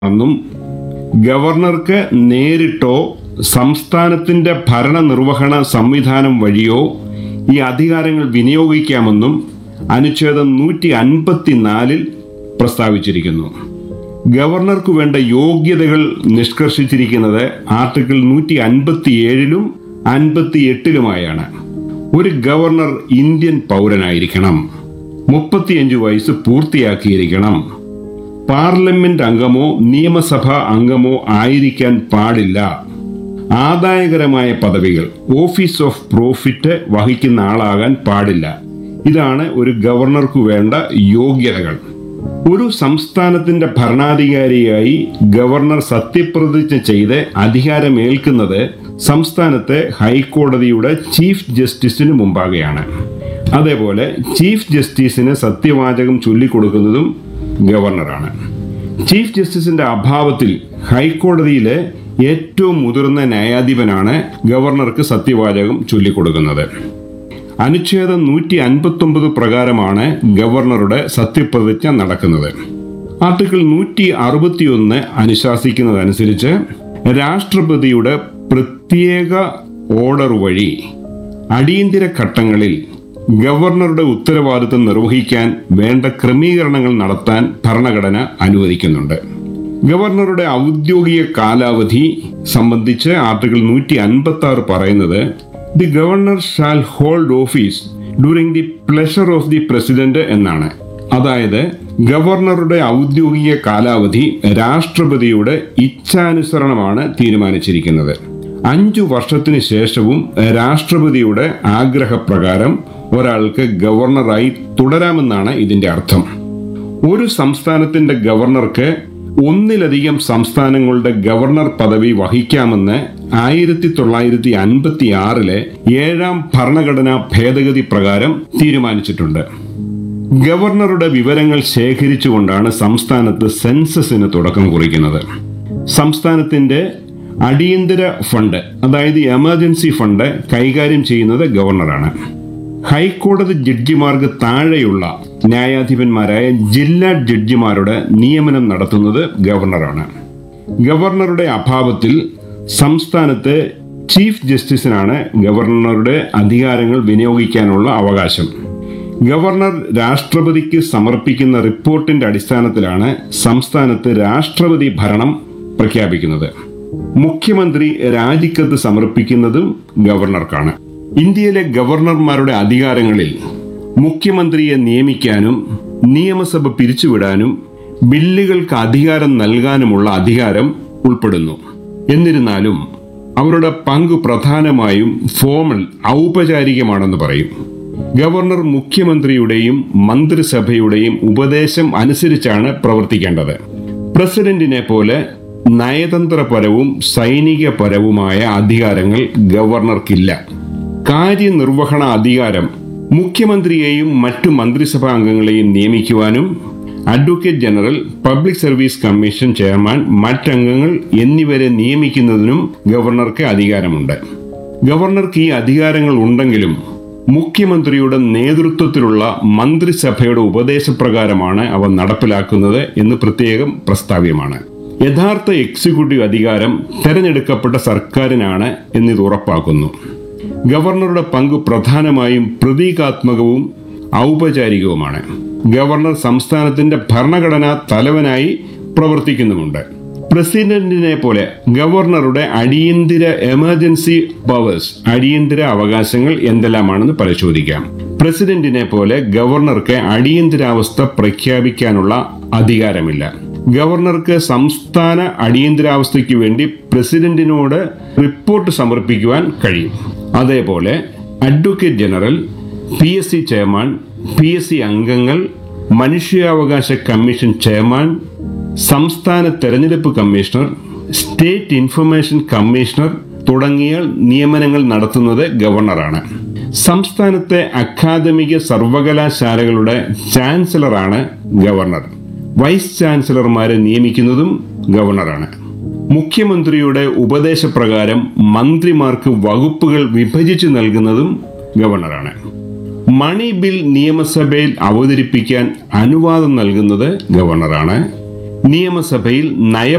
എന്നും ഗവർണർക്ക് നേരിട്ടോ സംസ്ഥാനത്തിന്റെ ഭരണനിർവഹണ സംവിധാനം വഴിയോ ഈ അധികാരങ്ങൾ വിനിയോഗിക്കാമെന്നും അനുച്ഛേദം നൂറ്റി അൻപത്തിനാലിൽ പ്രസ്താവിച്ചിരിക്കുന്നു ഗവർണർക്ക് വേണ്ട യോഗ്യതകൾ നിഷ്കർഷിച്ചിരിക്കുന്നത് ആർട്ടിക്കിൾ നൂറ്റി അൻപത്തിയേഴിലും അൻപത്തിയെട്ടിലുമായാണ് ഒരു ഗവർണർ ഇന്ത്യൻ പൗരനായിരിക്കണം മുപ്പത്തിയഞ്ച് വയസ്സ് പൂർത്തിയാക്കിയിരിക്കണം പാർലമെന്റ് അംഗമോ നിയമസഭാ അംഗമോ ആയിരിക്കാൻ പാടില്ല ആദായകരമായ പദവികൾ ഓഫീസ് ഓഫ് പ്രോഫിറ്റ് വഹിക്കുന്ന ആളാകാൻ പാടില്ല ഇതാണ് ഒരു ഗവർണർക്ക് വേണ്ട യോഗ്യതകൾ ഒരു സംസ്ഥാനത്തിന്റെ ഭരണാധികാരിയായി ഗവർണർ സത്യപ്രതിജ്ഞ ചെയ്ത് അധികാരമേൽക്കുന്നത് സംസ്ഥാനത്തെ ഹൈക്കോടതിയുടെ ചീഫ് ജസ്റ്റിസിന് മുമ്പാകെയാണ് അതേപോലെ ചീഫ് ജസ്റ്റിസിന് സത്യവാചകം ചൊല്ലിക്കൊടുക്കുന്നതും ഗവർണറാണ് ചീഫ് ജസ്റ്റിസിന്റെ അഭാവത്തിൽ ഹൈക്കോടതിയിലെ ഏറ്റവും മുതിർന്ന ന്യായാധിപനാണ് ഗവർണർക്ക് സത്യവാചകം ചൊല്ലിക്കൊടുക്കുന്നത് അനുച്ഛേദം നൂറ്റി അൻപത്തൊമ്പത് പ്രകാരമാണ് ഗവർണറുടെ സത്യപ്രതിജ്ഞ നടക്കുന്നത് ആർട്ടിക്കിൾ നൂറ്റി അറുപത്തിയൊന്ന് അനുശാസിക്കുന്നതനുസരിച്ച് രാഷ്ട്രപതിയുടെ പ്രത്യേക ഓർഡർ വഴി അടിയന്തര ഘട്ടങ്ങളിൽ ഗവർണറുടെ ഉത്തരവാദിത്തം നിർവഹിക്കാൻ വേണ്ട ക്രമീകരണങ്ങൾ നടത്താൻ ഭരണഘടന അനുവദിക്കുന്നുണ്ട് ഗവർണറുടെ ഔദ്യോഗിക കാലാവധി സംബന്ധിച്ച് ആർട്ടിക്കിൾ നൂറ്റി അൻപത്തി ആറ് പറയുന്നത് the governor shall hold office during the pleasure of the president എന്നാണ് അതായത് ഗവർണറുടെ ഔദ്യോഗിക കാലാവധി രാഷ്ട്രപതിയുടെ ഇച്ഛാനുസരണമാണ് തീരുമാനിച്ചിരിക്കുന്നത് അഞ്ചു വർഷത്തിന് ശേഷവും രാഷ്ട്രപതിയുടെ ആഗ്രഹപ്രകാരം ഒരാൾക്ക് ഗവർണറായി തുടരാമെന്നാണ് ഇതിന്റെ അർത്ഥം ഒരു സംസ്ഥാനത്തിന്റെ ഗവർണർക്ക് ഒന്നിലധികം സംസ്ഥാനങ്ങളുടെ ഗവർണർ പദവി വഹിക്കാമെന്ന് ആയിരത്തി തൊള്ളായിരത്തി അൻപത്തി ആറിലെ ഏഴാം ഭരണഘടനാ ഭേദഗതി പ്രകാരം തീരുമാനിച്ചിട്ടുണ്ട് ഗവർണറുടെ വിവരങ്ങൾ ശേഖരിച്ചുകൊണ്ടാണ് സംസ്ഥാനത്ത് സെൻസസിന് തുടക്കം കുറിക്കുന്നത് സംസ്ഥാനത്തിന്റെ അടിയന്തര ഫണ്ട് അതായത് എമർജൻസി ഫണ്ട് കൈകാര്യം ചെയ്യുന്നത് ഗവർണറാണ് ഹൈക്കോടതി ജഡ്ജിമാർക്ക് താഴെയുള്ള ന്യായാധിപന്മാരായ ജില്ലാ ജഡ്ജിമാരുടെ നിയമനം നടത്തുന്നത് ഗവർണറാണ് ഗവർണറുടെ അഭാവത്തിൽ സംസ്ഥാനത്തെ ചീഫ് ജസ്റ്റിസിനാണ് ഗവർണറുടെ അധികാരങ്ങൾ വിനിയോഗിക്കാനുള്ള അവകാശം ഗവർണർ രാഷ്ട്രപതിക്ക് സമർപ്പിക്കുന്ന റിപ്പോർട്ടിന്റെ അടിസ്ഥാനത്തിലാണ് സംസ്ഥാനത്ത് രാഷ്ട്രപതി ഭരണം പ്രഖ്യാപിക്കുന്നത് മുഖ്യമന്ത്രി രാജിക്കത്ത് സമർപ്പിക്കുന്നതും ഗവർണർക്കാണ് ഇന്ത്യയിലെ ഗവർണർമാരുടെ അധികാരങ്ങളിൽ മുഖ്യമന്ത്രിയെ നിയമിക്കാനും നിയമസഭ പിരിച്ചുവിടാനും ബില്ലുകൾക്ക് അധികാരം നൽകാനുമുള്ള അധികാരം ഉൾപ്പെടുന്നു എന്നിരുന്നാലും അവരുടെ പങ്ക് പ്രധാനമായും ഫോമൽ ഔപചാരികമാണെന്ന് പറയും ഗവർണർ മുഖ്യമന്ത്രിയുടെയും മന്ത്രിസഭയുടെയും ഉപദേശം അനുസരിച്ചാണ് പ്രവർത്തിക്കേണ്ടത് പ്രസിഡന്റിനെ പോലെ നയതന്ത്രപരവും സൈനികപരവുമായ അധികാരങ്ങൾ ഗവർണർക്കില്ല കാര്യനിർവഹണ അധികാരം മുഖ്യമന്ത്രിയെയും മറ്റു മന്ത്രിസഭാ അംഗങ്ങളെയും നിയമിക്കുവാനും advocate general public service commission chairman മറ്റംഗങ്ങൾ എന്നിവരെ നിയമിക്കുന്നതിനും ഗവർണർക്ക് അധികാരമുണ്ട് ഗവർണർക്ക് ഈ അധികാരങ്ങൾ ഉണ്ടെങ്കിലും മുഖ്യമന്ത്രിയുടെ നേതൃത്വത്തിലുള്ള മന്ത്രിസഭയുടെ ഉപദേശപ്രകാരമാണ് അവ നടപ്പിലാക്കുന്നത് എന്ന് പ്രത്യേകം പ്രസ്താവ്യമാണ് യഥാർത്ഥ എക്സിക്യൂട്ടീവ് അധികാരം തെരഞ്ഞെടുക്കപ്പെട്ട സർക്കാരിനാണ് എന്നിത് ഉറപ്പാക്കുന്നു ഗവർണറുടെ പങ്ക് പ്രധാനമായും പ്രതീകാത്മകവും ഔപചാരികവുമാണ് ഗവർണർ സംസ്ഥാനത്തിന്റെ ഭരണഘടനാ തലവനായി പ്രവർത്തിക്കുന്നുമുണ്ട് പ്രസിഡന്റിനെ പോലെ ഗവർണറുടെ അടിയന്തര എമർജൻസി പവേഴ്സ് അടിയന്തര അവകാശങ്ങൾ എന്തെല്ലാമാണെന്ന് പരിശോധിക്കാം പ്രസിഡന്റിനെ പോലെ ഗവർണർക്ക് അടിയന്തരാവസ്ഥ പ്രഖ്യാപിക്കാനുള്ള അധികാരമില്ല ഗവർണർക്ക് സംസ്ഥാന അടിയന്തരാവസ്ഥയ്ക്ക് വേണ്ടി പ്രസിഡന്റിനോട് റിപ്പോർട്ട് സമർപ്പിക്കുവാൻ കഴിയും അതേപോലെ advocate general P S C chairman P S C അംഗങ്ങൾ മനുഷ്യാവകാശ കമ്മീഷൻ ചെയർമാൻ സംസ്ഥാന തെരഞ്ഞെടുപ്പ് കമ്മീഷണർ സ്റ്റേറ്റ് ഇൻഫർമേഷൻ കമ്മീഷണർ തുടങ്ങിയ നിയമനങ്ങൾ നടത്തുന്നത് ഗവർണറാണ് സംസ്ഥാനത്തെ അക്കാദമിക സർവകലാശാലകളുടെ ചാൻസലറാണ് ഗവർണർ വൈസ് ചാൻസലർമാരെ നിയമിക്കുന്നതും ഗവർണറാണ് മുഖ്യമന്ത്രിയുടെ ഉപദേശപ്രകാരം മന്ത്രിമാർക്ക് വകുപ്പുകൾ വിഭജിച്ച് നൽകുന്നതും ഗവർണറാണ് മണി ബിൽ നിയമസഭയിൽ അവതരിപ്പിക്കാൻ അനുവാദം നൽകുന്നത് ഗവർണറാണ് നിയമസഭയിൽ നയ